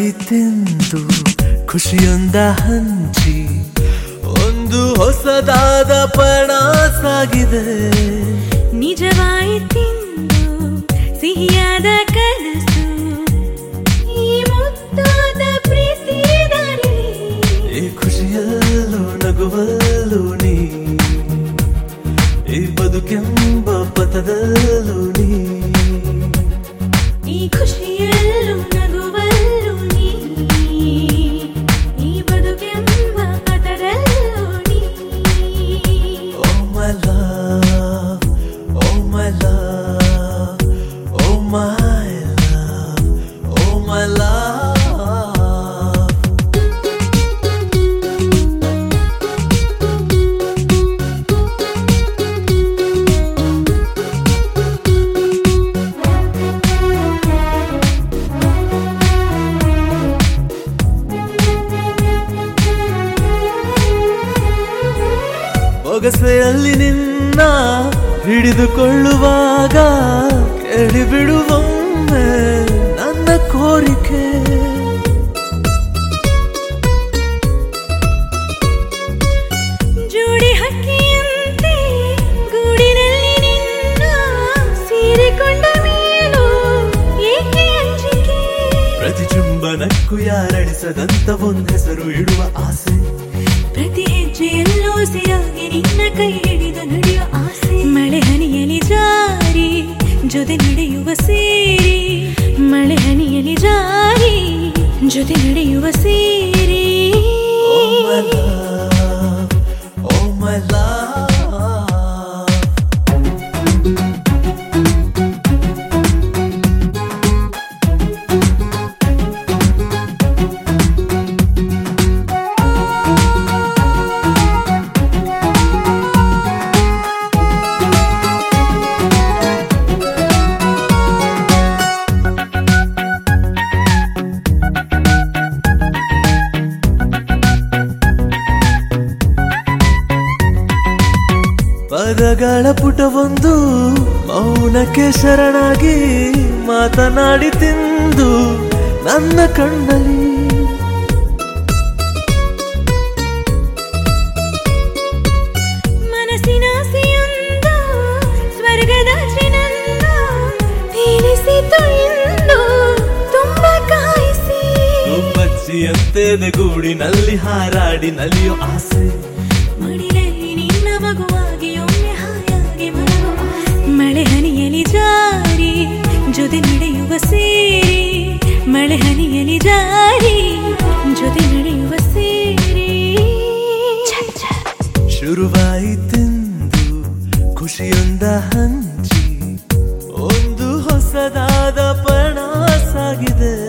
ನಿಜವಾಯಿತೆಂದು ಖುಷಿಯೊಂದ ಹಂಚಿ ಒಂದು ಹೊಸದಾದ ಪಣ ಸಾಗಿದೆ ನಿಜವಾಯಿತೆಂದು ಸಿಹಿಯಾದ ಕನಸು ಈ ಮುದ್ದಾದ ಪ್ರೀತಿ ದಾರಿ ಈ ಖುಷಿಯಲ್ಲೂ ನಗುವಲ್ಲೂ ನೀ ಈ ಬದುಕೆಂಬ ಪಥದಲ್ಲೂ ನೀ ಈ ಖುಷಿಯಲ್ಲೂ ನಗುವಲ್ಲೂ ನೀ ಈ ಬದುಕೆಂಬ ಪದರಲ್ಲೂ ನೀ Oh my love, oh my love, oh my love, oh my love. ಬೊಗಸೆಯಲ್ಲಿ ನಿನ್ನ ಹಿಡಿದುಕೊಳ್ಳುವಾಗ ಕೇಳಿಬಿಡುವೊಮ್ಮೆ ನನ್ನ ಕೋರಿಕೆ ಜೋಡಿ ಹಕ್ಕಿಯಂತೆ ಗೂಡಿನಲ್ಲಿ ನಿನ್ನ ಸೇರಿಕೊಂಡ ಮೇಲೂ ಏಕೆ ಅಂಜಿಕೆ ಪ್ರತಿ ಚುಂಬನಕ್ಕೂ ಯಾರಡಿಸದಂತ ಒಂದ್ ಹೆಸರು ಇಡುವ ಆಸೆ ಪ್ರತಿ ಹೆಜ್ಜೆಯಲ್ಲೂ ಸಿರಾಗಿ ನಿನ್ನ ಕೈ ಹಿಡಿದು ನಡೆಯುವ ಆಸೆ ಮಳೆ ಹನಿಯಲಿ ಜಾರಿ ಜೊತೆ ನಡೆಯುವ ಸೇರಿ ಮಳೆ ಹನಿಯಲಿ ಜಾರಿ ಜೊತೆ ನಡೆಯುವ ಸೇರಿ Oh my love, oh my love. ಪದಗಳ ಪುಟವೊಂದು ಮೌನಕ್ಕೆ ಶರಣಾಗಿ ಮಾತನಾಡಿ ತಿಂದು ನನ್ನ ಕಣ್ಣಲ್ಲಿ ಮನಸ್ಸಿನ ಆಸೆಯೊಂದು ಸ್ವರ್ಗದಾಚೆ ನನ್ನ ತೇಲಿಸಿತು ಎಂದು ತುಂಬ ಕಾಯಿಸಿ ಬಚ್ಚಿಯಂತೆ ಗೂಡಿನಲ್ಲಿ ಹಾರಾಡಿ ನಲಿಯೋ ಆಸೆ ಮಡಿಲಲ್ಲಿ ನಿನ್ನ ಮಗುವಾಗಿ ಒಮ್ಮೆ ಹಾಯಾಗಿ ಮಲಗುವ ಆಸೆ. ಮಳೆ ಹನಿಯಲಿ ಜಾರಿ ಜೊತೆ ನಡೆಯುವ ಸೇರಿ ಮಳೆ ಹನಿಯಲಿ ಜಾರಿ ಜೊತೆ ನಡೆಯುವ ಸೇರಿ ಛ, ಛ. ಶುರುವಾಯಿತೆಂದು ಖುಷಿಯೊಂದ ಹಂಚಿ ಒಂದು ಹೊಸದಾದ ಪಣ ಸಾಗಿದೆ